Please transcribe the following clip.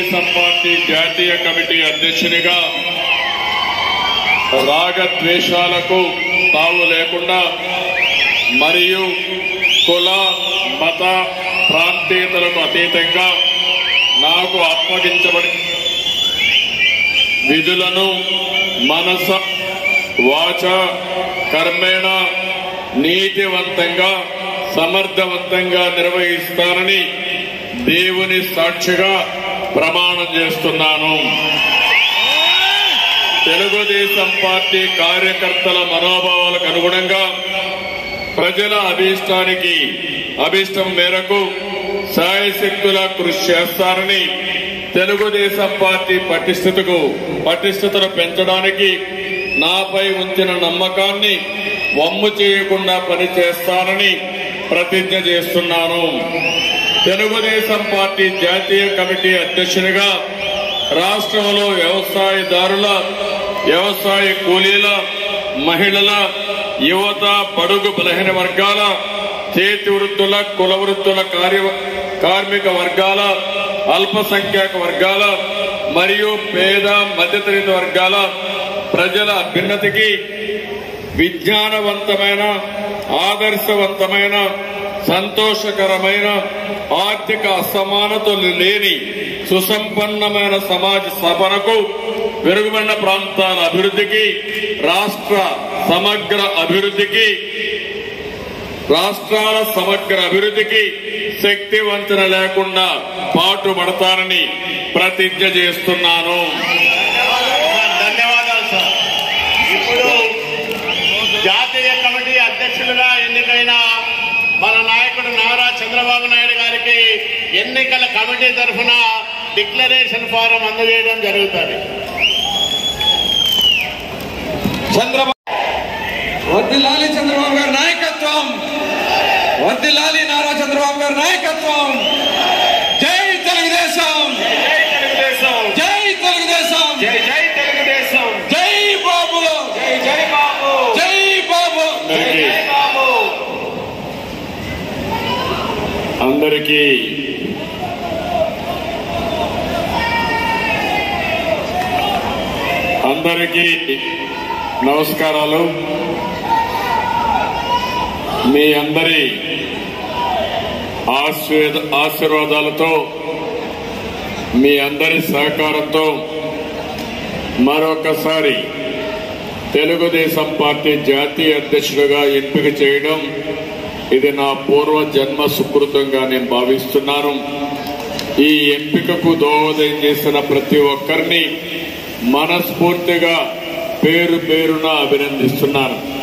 Telugu Desam party జాతీయ committee అధ్యక్షునిగా రాగద్వేషాలకు తావు లేకుండా మరియు కుల మత ప్రాంతీయతలకు అతీతంగా నాకు అప్పగించబడి విధులను మనస వాచ కర్మేణ నీతివంతంగా సమర్థవంతంగా నిర్వహిస్తానని దేవుని సాక్షిగా ప్రమాణం చేస్తున్నాను తెలుగుదేశం పార్టీ కార్యకర్తల మనోభావాలకు అనుగుణంగా ప్రజల అభీష్టానికి అభీష్టం మేరకు సాయశక్తుల కృషి చేస్తారని తెలుగుదేశం పార్టీ పటిష్టతకు పటిష్టతను పెంచడానికి నాపై ఉంచిన నమ్మకాన్ని వమ్ము చేయకుండా పనిచేస్తానని ప్రతిజ్ఞ చేస్తున్నాను తెలుగుదేశం పార్టీ జాతీయ కమిటీ అధ్యక్షునిగా రాష్ట్రంలో వ్యవసాయదారుల వ్యవసాయ కూలీల మహిళల యువత పడుగు బలహీన వర్గాల చేతి వృత్తుల కుల వృత్తుల కార్య కార్మిక వర్గాల అల్పసంఖ్యాక వర్గాల మరియు పేద మధ్యతరగతి వర్గాల ప్రజల అభ్యున్నతికి విజ్ఞానవంతమైన ఆదర్శవంతమైన సంతోషకరమైన ఆర్థిక అసమానతలు లేని సుసంపన్నమైన సమాజ స్థాపనకు వెరుగుబడిన ప్రాంతాల అభివృద్ధికి రాష్ట్ర సమగ్ర అభివృద్ధికి రాష్ట్రాల సమగ్ర అభివృద్ధికి శక్తి వంచన లేకుండా పాటుపడతానని ప్రతిజ్ఞ చేస్తున్నాను ధన్యవాదాలు సార్ ఇప్పుడు జాతీయ కమిటీ అధ్యక్షులుగా ఎన్నికైన మన నాయకుడు నారా చంద్రబాబు నాయుడు గారికి ఎన్నికల కమిటీ తరఫున డిక్లరేషన్ ఫారం అందజేయడం జరుగుతుంది చంద్రబాబు వర్దిల్లాలి చంద్రబాబు గారి నాయకత్వం వర్దిల్లాలి నారా చంద్రబాబు గారి నాయకత్వం జై తెలుగుదేశం జై తెలుగుదేశం జై తెలుగుదేశం జై జై తెలుగుదేశం జై బాబు జై జై బాబు జై బాబు అందరికీ బాబు అందరికీ అందరికీ నమస్కారాలు మీ అందరి ఆశీర్వాద ఆశీర్వాదాలతో మీ అందరి సహకారంతో మరొకసారి తెలుగుదేశం పార్టీ జాతీయ అధ్యక్షుడిగా ఎంపిక చేయడం ఇది నా పూర్వ జన్మ సుకృతంగా నేను భావిస్తున్నాను ఈ ఎంపికకు దోహదం చేసిన ప్రతి ఒక్కరిని మనస్ఫూర్తిగా పేరు పేరున అభినందిస్తున్నాను